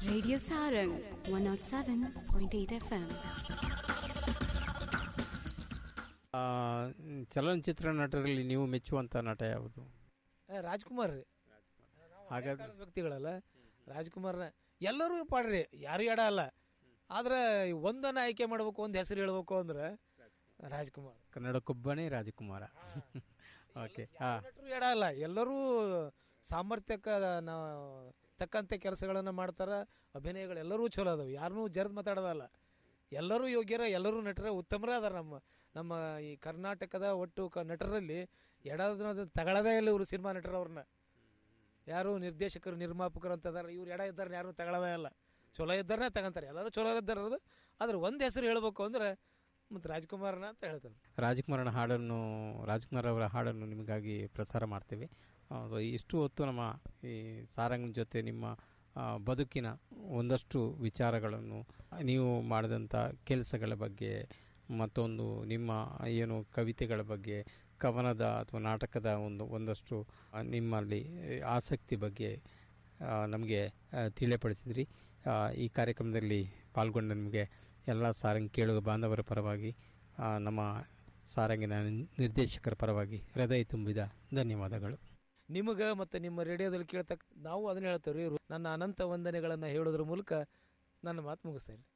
Radio Sarang 107.8 FM. ಆ, ಚಲನಚಿತ್ರ ನಟರಲ್ಲಿ ನೀವು ಮೆಚ್ಚುವಂತ ನಟ ಯಾವುದು ಏ, ರಾಜ್ಕುಮಾರ್ ರೀ ಹಾಗಾದ್ರೆ ಕಾಲದ ವ್ಯಕ್ತಿಗಳಲ್ಲ ರಾಜ್ಕುಮಾರ್ನ ಎಲ್ಲರೂ ಪಾಡ್ರಿ ಯಾರು ಎಡ ಅಲ್ಲ ಆದ್ರೆ ಒಂದನ್ನ ಆಯ್ಕೆ ಮಾಡ್ಬೇಕು ಒಂದು ಹೆಸರು ಹೇಳ್ಬೇಕು ಅಂದ್ರೆ ರಾಜ್ಕುಮಾರ್ ಕನ್ನಡಕ್ಕೊಬ್ಬನೇ ರಾಜಕುಮಾರ ಓಕೆ ಹಾ ನಟರು ಎಡ ಅಲ್ಲ ಎಲ್ಲರೂ ಸಾಮರ್ಥ್ಯಕ್ಕ ನಾವು ತಕ್ಕಂತೆ ಕೆಲಸಗಳನ್ನ ಮಾಡ್ತಾರ ಅಭಿನಯಗಳು ಎಲ್ಲರೂ ಚಲೋ ಅದಾವ ಯಾರನ್ನೂ ಜರ್ದ್ ಮಾತಾಡೋದಲ್ಲ ಎಲ್ಲರೂ ಯೋಗ್ಯರ ಎಲ್ಲರೂ ನಟರ ಉತ್ತಮರ ಅದಾರ ನಮ್ಮ ನಮ್ಮ ಈ ಕರ್ನಾಟಕದ ಒಟ್ಟು ಕ ನಟರಲ್ಲಿ ಎಡದ ತಗೊಳ್ಳೋದೇ ಇಲ್ಲ ಇವರು ಸಿನಿಮಾ ನಟರು ಅವ್ರನ್ನ ಯಾರು ನಿರ್ದೇಶಕರು ನಿರ್ಮಾಪಕರು ಅಂತ ಅದಾರ ಇವ್ರು ಎಡ ಇದ್ದಾರೆ ಯಾರು ತಗೊಳ್ಳೋದೇ ಇಲ್ಲ ಚಲೋ ಇದ್ದಾರನೇ ತಗೊಂತಾರೆ ಎಲ್ಲರೂ ಚಲೋ ಇದ್ದಾರ ಆದ್ರೆ ಒಂದು ಹೆಸರು ಹೇಳ್ಬೇಕು ಅಂದ್ರೆ ಮತ್ತು ರಾಜ್ಕುಮಾರ್ನ ಅಂತ ಹೇಳ್ತಾರೆ ರಾಜ್ಕುಮಾರನ ಹಾಡನ್ನು ರಾಜ್ಕುಮಾರ್ ಅವರ ಹಾಡನ್ನು ನಿಮಗಾಗಿ ಪ್ರಸಾರ ಮಾಡ್ತೇವೆ ಆ, ಸೊ ಇಷ್ಟು ಹೊತ್ತು ನಮ್ಮ ಈ ಸಾರಂಗ್ ಜೊತೆ ನಿಮ್ಮ ಆ, ಬದುಕಿನ ಒಂದಷ್ಟು ವಿಚಾರಗಳನ್ನು ನೀವು ಮಾಡಿದಂಥ ಕೆಲಸಗಳ ಬಗ್ಗೆ ಮತ್ತೊಂದು ನಿಮ್ಮ ಏನು ಕವಿತೆಗಳ ಬಗ್ಗೆ ಕವನದ ಅಥವಾ ನಾಟಕದ ಒಂದು ಒಂದಷ್ಟು ಆ, ನಿಮ್ಮಲ್ಲಿ ಆಸಕ್ತಿ ಬಗ್ಗೆ ನಮಗೆ ತಿಳಿಯಪಡಿಸಿದ್ರಿ ಆ, ಈ ಕಾರ್ಯಕ್ರಮದಲ್ಲಿ ಪಾಲ್ಗೊಂಡ ನಿಮಗೆ ಎಲ್ಲ ಸಾರಂಗ್ ಕೇಳುವ ಬಾಂಧವರ ಪರವಾಗಿ ಆ, ನಮ್ಮ ಸಾರಂಗಿನ ನಿರ್ದೇಶಕರ ಪರವಾಗಿ ಹೃದಯ ತುಂಬಿದ ಧನ್ಯವಾದಗಳು ನಿಮಗೆ ಮತ್ತು ನಿಮ್ಮ ರೇಡಿಯೋದಲ್ಲಿ ಕೇಳ್ತಕ್ಕ ನಾವು ಅದನ್ನ ಹೇಳ್ತೇವೆ ರೀ ನನ್ನ ಅನಂತ ವಂದನೆಗಳನ್ನು ಹೇಳೋದ್ರ ಮೂಲಕ ನನ್ನ ಮಾತು ಮುಗಿಸ್ತೇನೆ